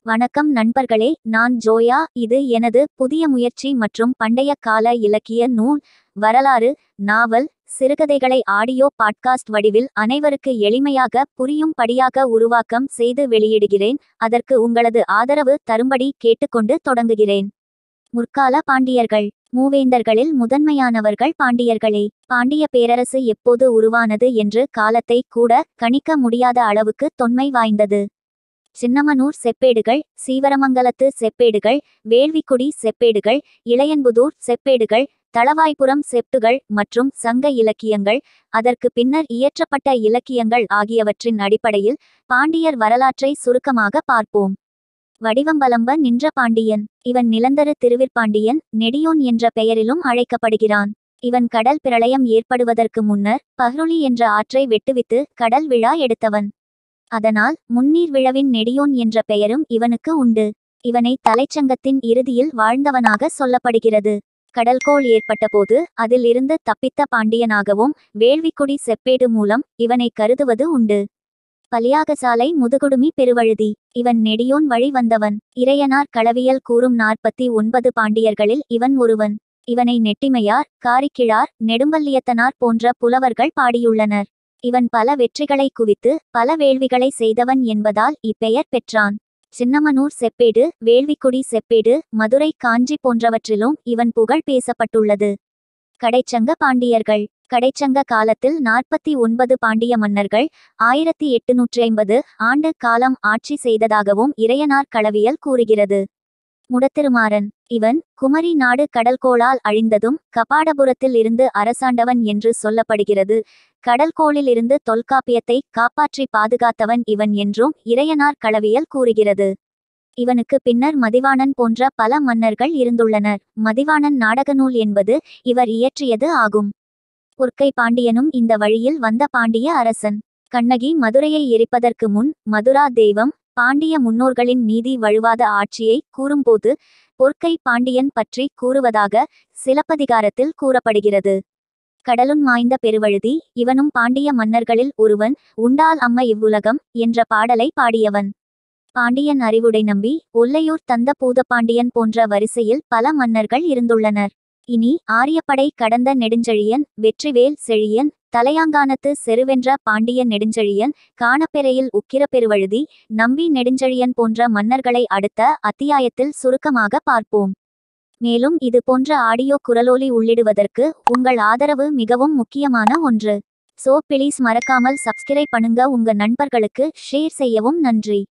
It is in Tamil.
வணக்கம் நண்பர்களே நான் ஜோயா இது எனது புதிய முயற்சி மற்றும் பண்டைய கால இலக்கிய நூல் வரலாறு நாவல் சிறுகதைகளை ஆடியோ பாட்காஸ்ட் வடிவில் அனைவருக்கு எளிமையாக புரியும்படியாக உருவாக்கம் செய்து வெளியிடுகிறேன் அதற்கு உங்களது ஆதரவு தரும்படி கேட்டுக்கொண்டு தொடங்குகிறேன் முற்கால பாண்டியர்கள் மூவேந்தர்களில் முதன்மையானவர்கள் பாண்டியர்களே பாண்டிய பேரரசு எப்போது உருவானது என்று காலத்தை கூட கணிக்க முடியாத அளவுக்கு தொன்மை வாய்ந்தது சின்னமனூர் செப்பேடுகள் சீவரமங்கலத்து செப்பேடுகள் வேள்விக்குடி செப்பேடுகள் இளையன்புதூர் செப்பேடுகள் தளவாய்புரம் செப்புகள் மற்றும் சங்க இலக்கியங்கள் அதற்கு பின்னர் இயற்றப்பட்ட இலக்கியங்கள் ஆகியவற்றின் அடிப்படையில் பாண்டியர் வரலாற்றை சுருக்கமாக பார்ப்போம் வடிவம்பலம்ப நின்ற பாண்டியன் இவன் நிலந்தரு திருவிற்பாண்டியன் நெடியோன் என்ற பெயரிலும் அழைக்கப்படுகிறான் இவன் கடல் பிரளயம் ஏற்படுவதற்கு முன்னர் பஹ்ருளி என்ற ஆற்றை வெட்டுவித்து கடல் விழா எடுத்தவன் அதனால் முன்னீர் விழவின் நெடியோன் என்ற பெயரும் இவனுக்கு உண்டு இவனை தலைச்சங்கத்தின் இறுதியில் வாழ்ந்தவனாக சொல்லப்படுகிறது கடல்கோள் ஏற்பட்டபோது அதில் இருந்து தப்பித்த பாண்டியனாகவும் வேள்விக்குடி செப்பேடு மூலம் இவனை கருதுவது உண்டு பலியாகசாலை முதுகுடுமி பெருவழுதி இவன் நெடியோன் வழி வந்தவன் இறையனார் களவியல் கூறும் நாற்பத்தி ஒன்பது பாண்டியர்களில் இவன் ஒருவன் இவனை நெட்டிமையார் காரிக்கிழார் நெடும்பல்லியத்தனார் போன்ற புலவர்கள் பாடியுள்ளனர் இவன் பல வெற்றிகளை குவித்து பல வேள்விகளை செய்தவன் என்பதால் இப்பெயர் பெற்றான் சின்னமனூர் செப்பேடு வேள்விக்குடி செப்பேடு மதுரை காஞ்சி போன்றவற்றிலும் இவன் புகழ் பேசப்பட்டுள்ளது கடைச்சங்க பாண்டியர்கள் கடைச்சங்க காலத்தில் நாற்பத்தி ஒன்பது பாண்டிய மன்னர்கள் ஆயிரத்தி எட்டுநூற்றி ஐம்பது ஆண்டு காலம் ஆட்சி செய்ததாகவும் இறையனார் களவியல் கூறுகிறது முடத்திருமாறன் இவன் குமரி நாடு கடல்கோளால் அழிந்ததும் கபாடபுரத்தில் இருந்து அரசாண்டவன் என்று சொல்லப்படுகிறது கடல்கோளில் இருந்து தொல்காப்பியத்தை காப்பாற்றி பாதுகாத்தவன் இவன் என்றும் இறையனார் களவியல் கூறுகிறது இவனுக்கு பின்னர் மதிவாணன் போன்ற பல மன்னர்கள் இருந்துள்ளனர் மதிவாணன் நாடக நூல் என்பது இவர் இயற்றியது ஆகும் பொற்கை பாண்டியனும் இந்த வழியில் வந்த பாண்டிய அரசன் கண்ணகி மதுரையை எரிப்பதற்கு முன் மதுரா தெய்வம் பாண்டிய முன்னோர்களின் நீதி வழுவாத ஆட்சியை கூறும்போது பொற்கை பாண்டியன் பற்றி கூறுவதாக சிலப்பதிகாரத்தில் கூறப்படுகிறது கடலுன் மாய்ந்த பெருவழுதி இவனும் பாண்டிய மன்னர்களில் ஒருவன் உண்டால் அம்ம இவ்வுலகம் என்ற பாடலை பாடியவன் பாண்டியன் அறிவுடை நம்பி ஒல்லையூர் தந்த பூதப்பாண்டியன் போன்ற வரிசையில் பல மன்னர்கள் இருந்துள்ளனர் இனி ஆரியப்படை கடந்த நெடுஞ்செழியன் வெற்றிவேல் செழியன் தலையாங்கானத்து செருவென்ற பாண்டிய நெடுஞ்செழியன் காணப்பெறையில் உக்கிர பெருவழுதி நம்பி நெடுஞ்செழியன் போன்ற மன்னர்களை அடுத்த அத்தியாயத்தில் சுருக்கமாக பார்ப்போம் மேலும் இது போன்ற ஆடியோ குரலோலி உள்ளிடுவதற்கு உங்கள் ஆதரவு மிகவும் முக்கியமான ஒன்று சோ பிளீஸ் மறக்காமல் சப்ஸ்கிரைப் பண்ணுங்க உங்க நண்பர்களுக்கு ஷேர் செய்யவும் நன்றி